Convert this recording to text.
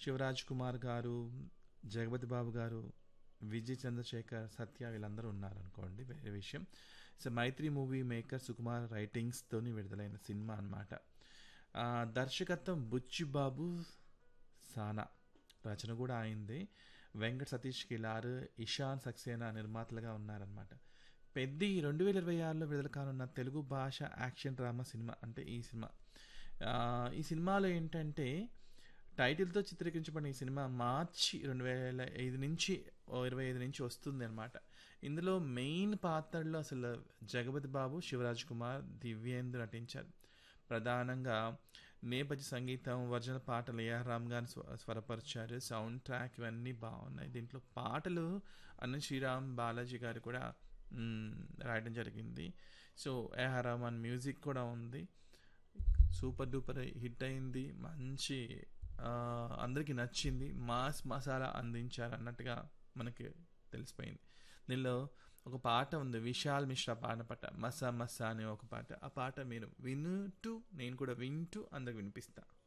శివరాజ్ కుమార్ గారు జగపతి బాబు గారు విజయ్ చంద్రశేఖర్ సత్య వీళ్ళందరూ ఉన్నారనుకోండి వేరే విషయం so Mythri movie maker Sukumar రైటింగ్స్తోని విడుదలైన సినిమా అనమాట దర్శకత్వం బుచ్చిబాబు సానా రచన కూడా అయింది వెంకట సతీష్ కిలార్ ఇషాన్ సక్సేనా నిర్మాతలుగా ఉన్నారనమాట పెద్ది రెండు వేల ఇరవై ఆరులో విడుదల కానున్న తెలుగు భాష యాక్షన్ డ్రామా సినిమా అంటే ఈ సినిమా ఆ, ఈ సినిమాలో ఏంటంటే టైటిల్తో చిత్రీకరించబడిన ఈ సినిమా మార్చి రెండు వేల ఐదు నుంచి ఓ ఇరవై ఐదు నుంచి వస్తుంది అనమాట ఇందులో మెయిన్ పాత్రల్లో అసలు జగపతి బాబు శివరాజ్ కుమార్ దివ్యేంద్ర నటించారు ప్రధానంగా నేపథ్య సంగీతం ఒరిజినల్ పాటలు ఏఆర్ రామ్ గారు స్వ స్వరపరిచారు సౌండ్ ట్రాక్ ఇవన్నీ బాగున్నాయి దీంట్లో పాటలు అన్న శ్రీరామ్ బాలాజీ గారు కూడా మ్, రాయడం జరిగింది సో ఏఆర్ రహమాన్ మ్యూజిక్ కూడా ఉంది సూపర్ డూపర్ హిట్ అయింది మంచి ఆ, అందరికీ నచ్చింది మాస్ మసాలా అందించారు అన్నట్టుగా మనకి తెలిసిపోయింది దీనిలో ఒక పాట ఉంది విశాల్ మిశ్రా పాడిన పాట మసా మసా అనే ఒక పాట ఆ పాట మీరు వింటూ నేను కూడా వింటూ అందరికి వినిపిస్తా